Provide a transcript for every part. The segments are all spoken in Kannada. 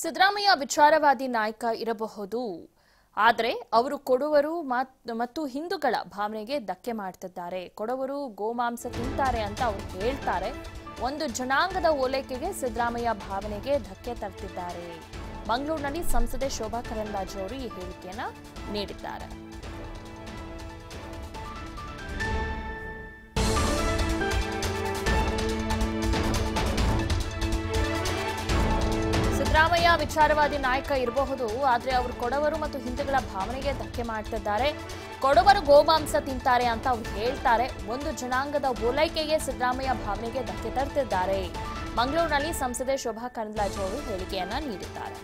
ಸಿದ್ದರಾಮಯ್ಯ ವಿಚಾರವಾದಿ ನಾಯಕ ಇರಬಹುದು ಆದರೆ ಅವರು ಕೊಡುವರು ಮಾತ್- ಮತ್ತು ಹಿಂದೂಗಳ ಭಾವನೆಗೆ ಧಕ್ಕೆ ಮಾಡ್ತಿದ್ದಾರೆ ಕೊಡವರು ಗೋಮಾಂಸ ತಿಂತಾರೆ ಅಂತ ಅವರು ಹೇಳ್ತಾರೆ ಒಂದು ಜನಾಂಗದ ಓಲೈಕೆಗೆ ಸಿದ್ದರಾಮಯ್ಯ ಭಾವನೆಗೆ ಧಕ್ಕೆ ತರ್ತಿದ್ದಾರೆ ಮಂಗಳೂರಿನಲ್ಲಿ ಸಂಸದೆ ಶೋಭಾ ಕರಂದ್ಲಾಜೆ ಅವರು ಈ ಹೇಳಿಕೆಯನ್ನ ನೀಡಿದ್ದಾರೆ ಸಿದ್ದರಾಮಯ್ಯ ವಿಚಾರವಾದಿ ನಾಯಕ ಇರಬಹುದು ಆದ್ರೆ ಅವರು ಕೊಡವರು ಮತ್ತು ಹಿಂದೂಗಳ ಭಾವನೆಗೆ ಧಕ್ಕೆ ಮಾಡ್ತಿದ್ದಾರೆ ಕೊಡವರು ಗೋಮಾಂಸ ತಿಂತಾರೆ ಅಂತ ಅವ್ರು ಹೇಳ್ತಾರೆ ಒಂದು ಜನಾಂಗದ ಓಲೈಕೆಗೆ ಸಿದ್ದರಾಮಯ್ಯ ಭಾವನೆಗೆ ಧಕ್ಕೆ ತರ್ತಿದ್ದಾರೆ ಮಂಗಳೂರಿನಲ್ಲಿ ಸಂಸದೆ ಶೋಭಾ ಕರಂದ್ಲಾಜೆ ಅವರು ಹೇಳಿಕೆಯನ್ನ ನೀಡಿದ್ದಾರೆ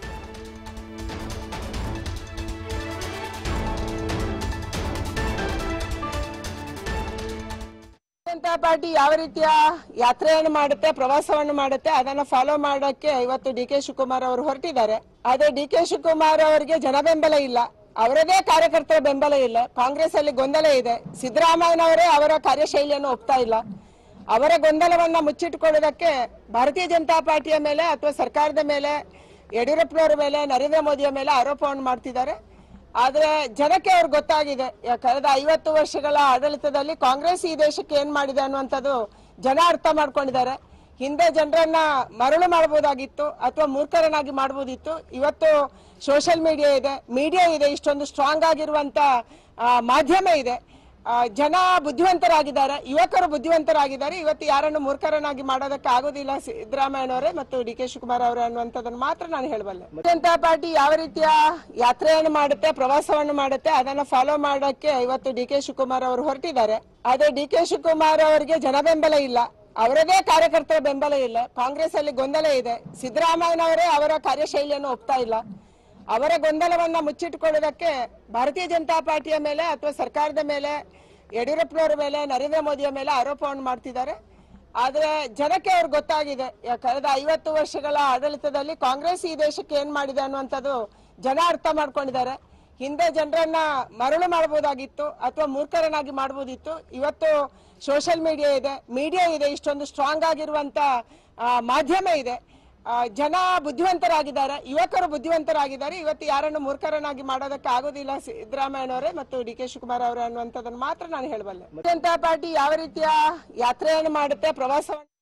ಜನತಾ ಪಾರ್ಟಿ ಯಾವ ರೀತಿಯ ಯಾತ್ರೆಯನ್ನು ಮಾಡುತ್ತೆ ಪ್ರವಾಸವನ್ನು ಮಾಡುತ್ತೆ ಅದನ್ನ ಫಾಲೋ ಮಾಡೋಕೆ ಇವತ್ತು ಡಿ ಕೆ ಶಿವಕುಮಾರ್ ಅವರು ಹೊರಟಿದ್ದಾರೆ ಆದ್ರೆ ಡಿ ಕೆ ಶಿವಕುಮಾರ್ ಅವರಿಗೆ ಜನ ಬೆಂಬಲ ಇಲ್ಲ ಅವರದೇ ಕಾರ್ಯಕರ್ತರ ಬೆಂಬಲ ಇಲ್ಲ ಕಾಂಗ್ರೆಸ್ ಅಲ್ಲಿ ಗೊಂದಲ ಇದೆ ಸಿದ್ದರಾಮಯ್ಯನವರೇ ಅವರ ಕಾರ್ಯಶೈಲಿಯನ್ನು ಒಪ್ತಾ ಇಲ್ಲ ಅವರ ಗೊಂದಲವನ್ನ ಮುಚ್ಚಿಟ್ಟುಕೊಳ್ಳೋದಕ್ಕೆ ಭಾರತೀಯ ಜನತಾ ಪಾರ್ಟಿಯ ಮೇಲೆ ಅಥವಾ ಸರ್ಕಾರದ ಮೇಲೆ ಯಡಿಯೂರಪ್ಪನವರ ಮೇಲೆ ನರೇಂದ್ರ ಮೋದಿಯ ಮೇಲೆ ಆರೋಪವನ್ನು ಮಾಡ್ತಿದ್ದಾರೆ ಆದ್ರೆ ಜನಕ್ಕೆ ಅವ್ರಿಗೆ ಗೊತ್ತಾಗಿದೆ ಯಾ- ಕಳೆದ ಐವತ್ತು ವರ್ಷಗಳ ಆಡಳಿತದಲ್ಲಿ ಕಾಂಗ್ರೆಸ್ ಈ ದೇಶಕ್ಕೆ ಏನ್ ಮಾಡಿದೆ ಅನ್ನುವಂಥದ್ದು ಜನ ಅರ್ಥ ಮಾಡ್ಕೊಂಡಿದ್ದಾರೆ ಹಿಂದೆ ಜನರನ್ನ ಮರಳು ಮಾಡಬಹುದಾಗಿತ್ತು ಅಥವಾ ಮೂರ್ಖರನ್ನಾಗಿ ಮಾಡಬಹುದಿತ್ತು ಇವತ್ತು ಸೋಷಿಯಲ್ ಮೀಡಿಯಾ ಇದೆ ಮೀಡಿಯಾ ಇದೆ ಇಷ್ಟೊಂದು ಸ್ಟ್ರಾಂಗ್ ಆಗಿರುವಂತ ಆ, ಮಾಧ್ಯಮ ಇದೆ ಆ, ಜನ ಬುದ್ಧಿವಂತರಾಗಿದ್ದಾರೆ ಯುವಕರು ಬುದ್ಧಿವಂತರಾಗಿದ್ದಾರೆ ಇವತ್ತು ಯಾರನ್ನು ಮೂರ್ಖರನ್ನಾಗಿ ಮಾಡೋದಕ್ಕೆ ಆಗೋದಿಲ್ಲ ಸಿದ್ದರಾಮಯ್ಯನವರೇ ಮತ್ತು ಡಿ ಕೆ ಶಿವಕುಮಾರ್ ಅವರೇ ಅನ್ನುವಂಥದ್ದನ್ನು ಮಾತ್ರ ನಾನು ಹೇಳಬಲ್ಲೆ ಜನತಾ ಪಾರ್ಟಿ ಯಾವ ರೀತಿಯ ಯಾತ್ರೆಯನ್ನು ಮಾಡುತ್ತೆ ಪ್ರವಾಸವನ್ನು ಮಾಡುತ್ತೆ ಅದನ್ನ ಫಾಲೋ ಮಾಡೋಕೆ ಇವತ್ತು ಡಿ ಕೆ ಶಿವಕುಮಾರ್ ಅವರು ಹೊರಟಿದ್ದಾರೆ ಆದ್ರೆ ಡಿ ಕೆ ಶಿವಕುಮಾರ್ ಅವರಿಗೆ ಜನ ಬೆಂಬಲ ಇಲ್ಲ ಅವರದೇ ಕಾರ್ಯಕರ್ತರ ಬೆಂಬಲ ಇಲ್ಲ ಕಾಂಗ್ರೆಸ್ ಅಲ್ಲಿ ಗೊಂದಲ ಇದೆ ಸಿದ್ದರಾಮಯ್ಯನವರೇ ಅವರ ಕಾರ್ಯಶೈಲಿಯನ್ನು ಒಪ್ತಾ ಇಲ್ಲ ಅವರ ಗೊಂದಲವನ್ನ ಮುಚ್ಚಿಟ್ಟುಕೊಳ್ಳೋದಕ್ಕೆ ಭಾರತೀಯ ಜನತಾ ಪಾರ್ಟಿಯ ಮೇಲೆ ಅಥವಾ ಸರ್ಕಾರದ ಮೇಲೆ ಯಡಿಯೂರಪ್ಪನವರ ಮೇಲೆ ನರೇಂದ್ರ ಮೋದಿಯ ಮೇಲೆ ಆರೋಪವನ್ನು ಮಾಡ್ತಿದ್ದಾರೆ ಆದ್ರೆ ಜನಕ್ಕೆ ಅವ್ರಿಗೆ ಗೊತ್ತಾಗಿದೆ ಯಾ- ಕಳೆದ ಐವತ್ತು ವರ್ಷಗಳ ಆಡಳಿತದಲ್ಲಿ ಕಾಂಗ್ರೆಸ್ ಈ ದೇಶಕ್ಕೆ ಏನ್ ಮಾಡಿದೆ ಅನ್ನುವಂಥದ್ದು ಜನ ಅರ್ಥ ಮಾಡ್ಕೊಂಡಿದ್ದಾರೆ ಹಿಂದೆ ಜನರನ್ನ ಮರಳು ಮಾಡಬಹುದಾಗಿತ್ತು ಅಥವಾ ಮೂರ್ಖರನ್ನಾಗಿ ಮಾಡಬಹುದಿತ್ತು ಇವತ್ತು ಸೋಷಿಯಲ್ ಮೀಡಿಯಾ ಇದೆ ಮೀಡಿಯಾ ಇದೆ ಇಷ್ಟೊಂದು ಸ್ಟ್ರಾಂಗ್ ಆಗಿರುವಂತ ಆ, ಮಾಧ್ಯಮ ಇದೆ ಆ, ಜನ ಬುದ್ಧಿವಂತರಾಗಿದ್ದಾರೆ ಯುವಕರು ಬುದ್ಧಿವಂತರಾಗಿದ್ದಾರೆ ಇವತ್ತು ಯಾರನ್ನು ಮೂರ್ಖರನ್ನಾಗಿ ಮಾಡೋದಕ್ಕೆ ಆಗೋದಿಲ್ಲ ಸಿದ್ದರಾಮಯ್ಯನವರೇ ಮತ್ತು ಡಿ ಕೆ ಶಿವಕುಮಾರ್ ಅವರೇ ಅನ್ನುವಂಥದ್ದನ್ನು ಮಾತ್ರ ನಾನು ಹೇಳಬಲ್ಲೆ ಜನತಾ ಪಾರ್ಟಿ ಯಾವ ರೀತಿಯ ಯಾತ್ರೆಯನ್ನು ಮಾಡುತ್ತೆ ಪ್ರವಾಸವನ್ನು